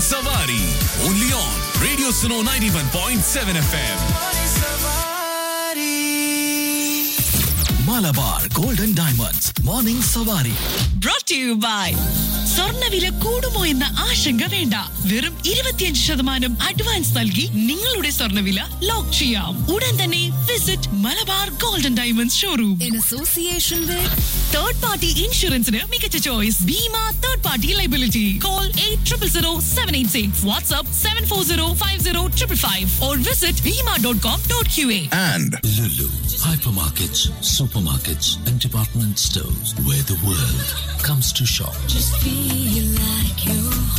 Savari. Only on Radio Suno 91.7 FM. Malabar Golden Diamonds. Morning Savari. brought to you by സ്വർണ്ണവില കൂടുമോ എന്ന ആശങ്ക വേണ്ട വെറും ഇരുപത്തിയഞ്ച് ശതമാനം അഡ്വാൻസ് നൽകി നിങ്ങളുടെ സ്വർണ്ണവില ലോക്ക് ചെയ്യാം ഉടൻ തന്നെ visit Malabar golden diamonds showroom in association with third party ഇൻഷുറൻസിന് മികച്ച choice Bhima third party liability call eight triple zero seven eight six WhatsApp seven four zero five zero triple five or visit Bhima dot com dot Q A And Lulu, hypermarkets, supermarkets, and department stores where the world comes to shop. feel like you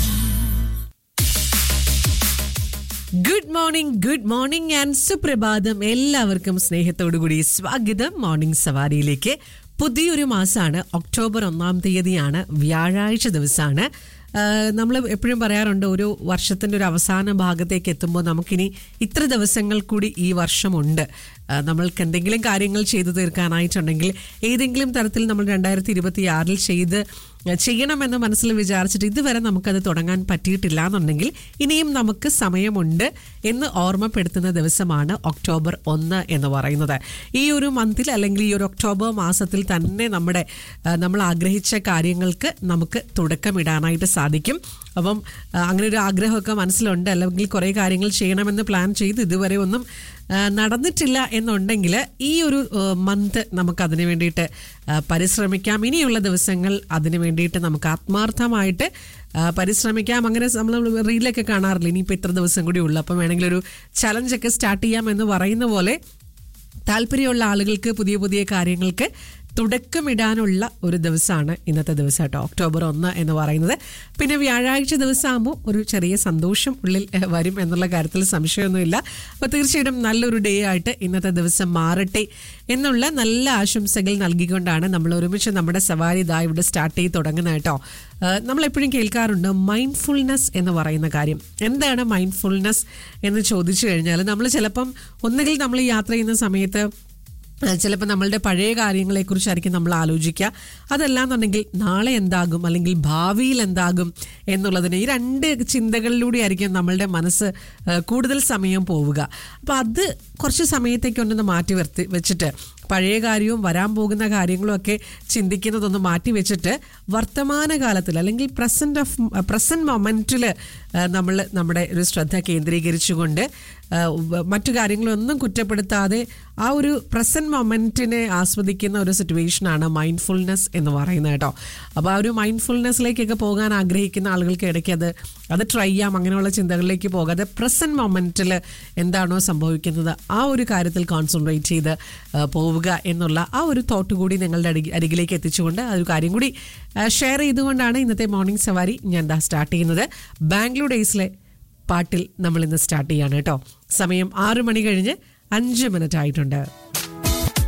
good morning good morning and സുപ്രഭാതം എല്ലാവർക്കും സ്നേഹത്തോടു കൂടി സ്വാഗതം morning സവാരിയിലേക്ക് പുതിയൊരു മാസമാണ് October ഒന്നാം തീയതിയാണ് വ്യാഴാഴ്ച ദിവസമാണ് നമ്മൾ എപ്പോഴും പറയാറുണ്ട് ഒരു വർഷത്തിൻ്റെ ഒരു അവസാന ഭാഗത്തേക്ക് എത്തുമ്പോൾ നമുക്കിനി ഇത്ര ദിവസങ്ങൾ കൂടി ഈ വർഷമുണ്ട് ആ, നമ്മൾക്ക് എന്തെങ്കിലും കാര്യങ്ങൾ ചെയ്തു തീർക്കാനായിട്ടുണ്ടെങ്കിൽ ഏതെങ്കിലും തരത്തിൽ നമ്മൾ രണ്ടായിരത്തി ഇരുപത്തി ആറിൽ ചെയ്ത് ചെയ്യണമെന്ന് മനസ്സിൽ വിചാരിച്ചിട്ട് ഇതുവരെ നമുക്കത് തുടങ്ങാൻ പറ്റിയിട്ടില്ല എന്നുണ്ടെങ്കിൽ ഇനിയും നമുക്ക് സമയമുണ്ട് എന്ന് ഓർമ്മപ്പെടുത്തുന്ന ദിവസമാണ് ഒക്ടോബർ ഒന്ന് എന്ന് പറയുന്നത് ഈ ഒരു മന്തിൽ അല്ലെങ്കിൽ ഈ ഒരു ഒക്ടോബർ മാസത്തിൽ തന്നെ നമ്മുടെ ആ, നമ്മൾ ആഗ്രഹിച്ച കാര്യങ്ങൾക്ക് നമുക്ക് തുടക്കമിടാനായിട്ട് സാധിക്കും അപ്പം ആ, അങ്ങനെ ഒരു ആഗ്രഹമൊക്കെ മനസ്സിലുണ്ട് അല്ലെങ്കിൽ കുറേ കാര്യങ്ങൾ ചെയ്യണമെന്ന് പ്ലാൻ ചെയ്ത് ഇതുവരെ ഒന്നും ആ, നടന്നിട്ടില്ല എന്നുണ്ടെങ്കിൽ ഈ ഒരു മന്ത് നമുക്ക് അതിന് വേണ്ടിയിട്ട് ആ, പരിശ്രമിക്കാം ഇനിയുള്ള ദിവസങ്ങൾ അതിന് വേണ്ടിയിട്ട് നമുക്ക് ആത്മാർത്ഥമായിട്ട് ആ, പരിശ്രമിക്കാം അങ്ങനെ നമ്മൾ റീലൊക്കെ കാണാറില്ല ഇനിയിപ്പോൾ ഇത്ര ദിവസം കൂടി ഉള്ളു അപ്പം വേണമെങ്കിൽ ഒരു ചലഞ്ചൊക്കെ സ്റ്റാർട്ട് ചെയ്യാം എന്ന് പറയുന്ന പോലെ താല്പര്യമുള്ള ആളുകൾക്ക് പുതിയ പുതിയ കാര്യങ്ങൾക്ക് തുടക്കമിടാനുള്ള ഒരു ദിവസമാണ് ഇന്നത്തെ ദിവസം കേട്ടോ ഒക്ടോബർ ഒന്ന് എന്ന് പറയുന്നത് പിന്നെ വ്യാഴാഴ്ച ദിവസമാകുമ്പോൾ ഒരു ചെറിയ സന്തോഷം ഉള്ളിൽ ഏഹ്, വരും എന്നുള്ള കാര്യത്തിൽ സംശയമൊന്നുമില്ല അപ്പോൾ തീർച്ചയായിട്ടും നല്ലൊരു ഡേ ആയിട്ട് ഇന്നത്തെ ദിവസം മാറട്ടെ എന്നുള്ള നല്ല ആശംസകൾ നൽകിക്കൊണ്ടാണ് നമ്മൾ ഒരുമിച്ച് നമ്മുടെ സവാരി ഇതാ ഇവിടെ സ്റ്റാർട്ട് ചെയ്ത് തുടങ്ങുന്നത് കേട്ടോ ഏഹ്, നമ്മളെപ്പോഴും കേൾക്കാറുണ്ട് മൈൻഡ്ഫുൾനെസ് എന്ന് പറയുന്ന കാര്യം എന്താണ് മൈൻഡ്ഫുൾനെസ് എന്ന് ചോദിച്ചു കഴിഞ്ഞാൽ നമ്മൾ ചിലപ്പം ഒന്നുകിൽ നമ്മൾ യാത്ര ചെയ്യുന്ന സമയത്ത് ചിലപ്പോൾ നമ്മളുടെ പഴയ കാര്യങ്ങളെക്കുറിച്ചായിരിക്കും നമ്മൾ ആലോചിക്കുക അതല്ലാന്നുണ്ടെങ്കിൽ നാളെ എന്താകും അല്ലെങ്കിൽ ഭാവിയിൽ എന്താകും എന്നുള്ളതിന് ഈ രണ്ട് ചിന്തകളിലൂടെ ആയിരിക്കും നമ്മളുടെ മനസ്സ് ആ, കൂടുതൽ സമയം പോവുക അപ്പോൾ അത് കുറച്ച് സമയത്തേക്കൊന്ന് മാറ്റി നിർത്തി വെച്ചിട്ട് പഴയ കാര്യവും വരാൻ പോകുന്ന കാര്യങ്ങളും ഒക്കെ ചിന്തിക്കുന്നതൊന്ന് മാറ്റി വെച്ചിട്ട് വർത്തമാനകാലത്തിൽ അല്ലെങ്കിൽ പ്രസന്റ് ഓഫ് പ്രസന്റ് മൊമെന്റിൽ നമ്മൾ നമ്മുടെ ഒരു ശ്രദ്ധ കേന്ദ്രീകരിച്ചുകൊണ്ട് ആ, വ- മറ്റു കാര്യങ്ങളൊന്നും കുറ്റപ്പെടുത്താതെ ആ ഒരു പ്രസന്റ് മൊമെന്റിനെ ആസ്വദിക്കുന്ന ഒരു സിറ്റുവേഷനാണ് മൈൻഡ്ഫുൾനെസ് എന്ന് പറയുന്നത് കേട്ടോ അപ്പോൾ ആ ഒരു മൈൻഡ്ഫുൾനെസ്സിലേക്കൊക്കെ പോകാൻ ആഗ്രഹിക്കുന്ന ആളുകൾക്ക് ഇടയ്ക്ക് അത് അത് ട്രൈ ചെയ്യാം അങ്ങനെയുള്ള ചിന്തകളിലേക്ക് പോകാതെ പ്രസന്റ് മൊമെന്റിൽ എന്താണോ സംഭവിക്കുന്നത് ആ ഒരു കാര്യത്തിൽ കോൺസെൻട്രേറ്റ് ചെയ്ത് ആ, പോവുക എന്നുള്ള ആ ഒരു തോട്ട് കൂടി നിങ്ങളുടെ അരികി അരികിലേക്ക് എത്തിച്ചുകൊണ്ട് ആ ഒരു കാര്യം കൂടി ഷെയർ ചെയ്തുകൊണ്ടാണ് ഇന്നത്തെ മോർണിംഗ് സവാരി ഞാൻ ദാ സ്റ്റാർട്ട് ചെയ്യുന്നത് ബാംഗ്ലൂർ ഡേയ്സിലെ പാട്ടിൽ നമ്മൾ ഇന്ന് സ്റ്റാർട്ട് ചെയ്യാണ് കേട്ടോ സമയം ആറു മണി കഴിഞ്ഞ് അഞ്ച് മിനിറ്റ് ആയിട്ടുണ്ട്